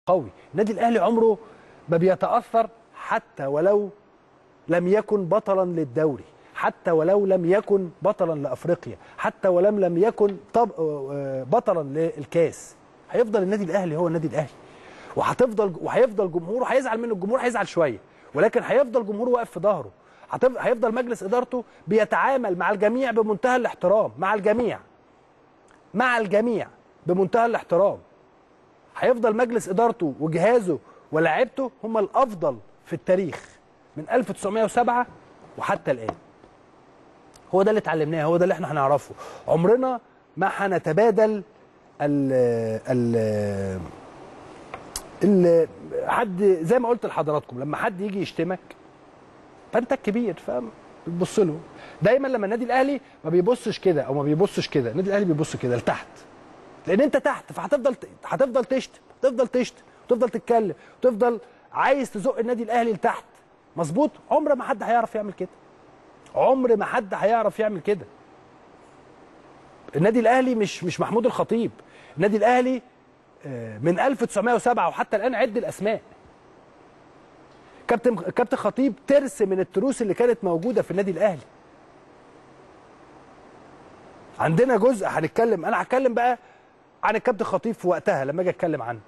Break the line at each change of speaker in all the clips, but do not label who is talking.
قوي النادي الاهلي عمره ما بيتاثر حتى ولو لم يكن بطلا للدوري حتى ولو لم يكن بطلا لافريقيا حتى ولم لم يكن طب آه، بطلا للكاس هيفضل النادي الاهلي هو النادي الاهلي وهتفضل وهيفضل جمهوره هيزعل منه الجمهور هيزعل شويه ولكن هيفضل جمهوره واقف في ظهره هتف- هيفضل مجلس ادارته بيتعامل مع الجميع بمنتهى الاحترام مع الجميع مع الجميع بمنتهى الاحترام هيفضل مجلس ادارته وجهازه ولاعيبته هم الافضل في التاريخ من 1907 وحتى الان هو ده اللي اتعلمناه هو ده اللي احنا هنعرفه عمرنا ما هنتبادل ال ال ال حد زي ما قلت لحضراتكم لما حد يجي يشتمك فانت الكبير فاهم بتبص له دايما لما النادي الاهلي ما بيبصش كده او ما بيبصش كده النادي الاهلي بيبص كده لتحت لان انت تحت فهتفضل هتفضل تشتم تفضل تشتم تفضل تتكلم تفضل عايز تزق النادي الاهلي لتحت مظبوط عمر ما حد هيعرف يعمل كده عمر ما حد هيعرف يعمل كده النادي الاهلي مش مش محمود الخطيب النادي الاهلي آه، من 1907 وحتى الان عد الاسماء كابتن كابتن خطيب ترس من التروس اللي كانت موجوده في النادي الاهلي عندنا جزء هنتكلم انا هتكلم بقى عن الكابتن خطيب في وقتها لما اجي اتكلم عنه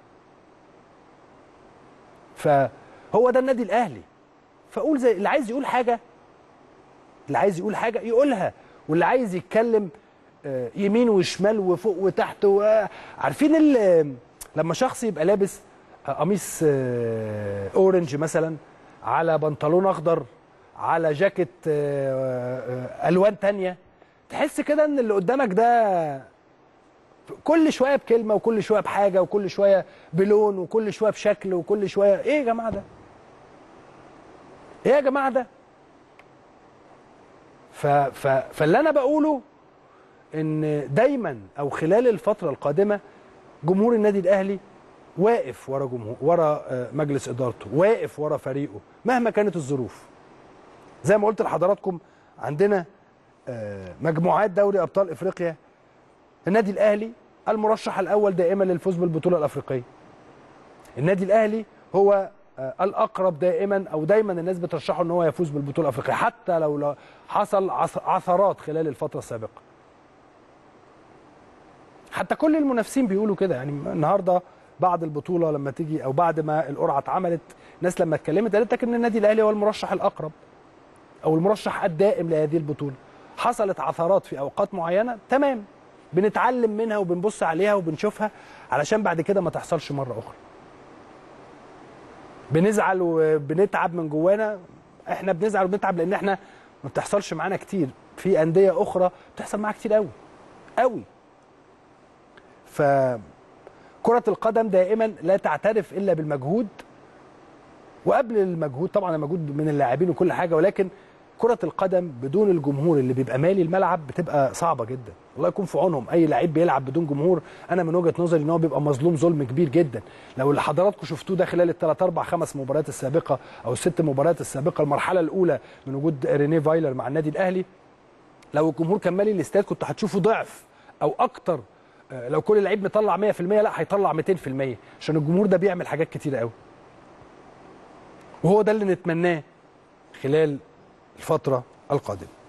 فهو ده النادي الاهلي فاقول زي اللي عايز يقول حاجه اللي عايز يقول حاجه يقولها واللي عايز يتكلم آه، يمين وشمال وفوق وتحت و- عارفين ال- لما شخص يبقى لابس آه، قميص آه، اورنج مثلا على بنطلون اخضر على جاكيت آه، آه، الوان تانية تحس كده ان اللي قدامك ده كل شويه بكلمه وكل شويه بحاجه وكل شويه بلون وكل شويه بشكل وكل شويه ايه يا جماعه ده ايه يا جماعه ده ف... ف... فاللي انا بقوله ان دايما او خلال الفتره القادمه جمهور النادي الاهلي واقف ورا جمهور ورا آه، مجلس ادارته واقف ورا فريقه مهما كانت الظروف زي ما قلت لحضراتكم عندنا آه، مجموعات دوري ابطال افريقيا النادي الاهلي المرشح الاول دائما للفوز بالبطوله الافريقيه النادي الاهلي هو آه، الاقرب دائما او دايما الناس بترشحه ان هو يفوز بالبطوله الافريقيه حتى لو لا- حصل عث- عثرات خلال الفتره السابقه حتى كل المنافسين بيقولوا كده يعني النهارده بعد البطوله لما تيجي او بعد ما القرعه اتعملت الناس لما اتكلمت قالت لك ان النادي الاهلي هو المرشح الاقرب او المرشح الدائم لهذه البطوله حصلت عثرات في اوقات معينه تمام بنتعلم منها وبنبص عليها وبنشوفها علشان بعد كده ما تحصلش مره اخرى بنزعل وبنتعب من جوانا احنا بنزعل وبنتعب لان احنا ما بتحصلش معانا كتير في انديه اخرى بتحصل معاها كتير قوي قوي ف كرة القدم دائما لا تعترف الا بالمجهود وقبل المجهود طبعا المجهود من اللاعبين وكل حاجه ولكن كرة القدم بدون الجمهور اللي بيبقى مالي الملعب بتبقى صعبة جدا الله يكون في عونهم اي لعيب بيلعب بدون جمهور انا من وجهة نظري ان هو بيبقى مظلوم ظلم كبير جدا لو اللي حضراتكم شفتوه ده خلال الثلاث اربع خمس مباريات السابقة او الست مباريات السابقة المرحلة الاولى من وجود رينيه فايلر مع النادي الاهلي لو الجمهور كان مالي الاستاد كنت هتشوفوا ضعف او اكتر آه، لو كل لعيب مطلع 100% لا هيطلع 200% عشان الجمهور ده بيعمل حاجات كتيره قوي وهو ده اللي نتمناه خلال الفتره القادمه